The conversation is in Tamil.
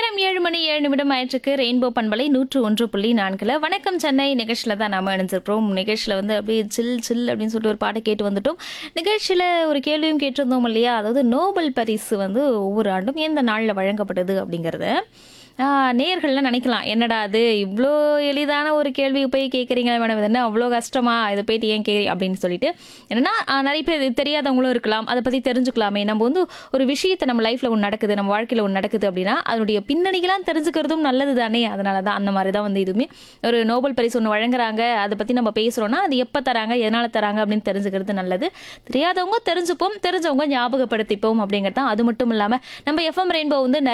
நேரம் ஏழு மணி ஏழு நிமிடம் ஆயிற்றுக்கு ரெயின்போ பண்பலை நூற்று ஒன்று புள்ளி நான்குல வணக்கம் சென்னை நிகழ்ச்சியில் தான் நாம இணைஞ்சிருக்கிறோம் நிகழ்ச்சியில் வந்து அப்படியே சில் சில் அப்படின்னு சொல்லிட்டு ஒரு பாட்டை கேட்டு வந்துட்டோம் நிகழ்ச்சியில் ஒரு கேள்வியும் கேட்டிருந்தோம் இல்லையா அதாவது நோபல் பரிசு வந்து ஒவ்வொரு ஆண்டும் எந்த நாளில் வழங்கப்படுது அப்படிங்கிறத ஆஹ், நேயர்கள்லாம் நினைக்கலாம் என்னடா அது இவ்வளோ எளிதான ஒரு கேள்வி போய் கேட்குறீங்க மேடம் இது என்ன அவ்வளோ கஷ்டமா இதை போயிட்டு ஏன் கேட்குறீங்க அப்படின்னு சொல்லிட்டு என்னன்னா ஆஹ், நிறைய பேர் இது தெரியாதவங்களும் இருக்கலாம் அதை பற்றி தெரிஞ்சுக்கலாமே நம்ம வந்து ஒரு விஷயத்தை நம்ம லைஃப்பில் ஒன்று நடக்குது நம்ம வாழ்க்கையில் ஒன்று நடக்குது அப்படின்னா அதனுடைய பின்னணிகளாம் தெரிஞ்சுக்கிறதும் நல்லது தானே அதனால தான் அந்த மாதிரி தான் வந்து இதுவுமே ஒரு நோபல் பரிசு ஒன்று வழங்குறாங்க அதை பற்றி நம்ம பேசுகிறோன்னா அது எப்போ தராங்க எதனால் தராங்க அப்படின்னு தெரிஞ்சுக்கிறது நல்லது தெரியாதவங்க தெரிஞ்சுப்போம் தெரிஞ்சவங்க ஞாபகப்படுத்திப்போம் அப்படிங்கிறது தான் அது மட்டும் இல்லாமல் நம்ம எஃப்எம் ரெயின்போ வந்து நிறைய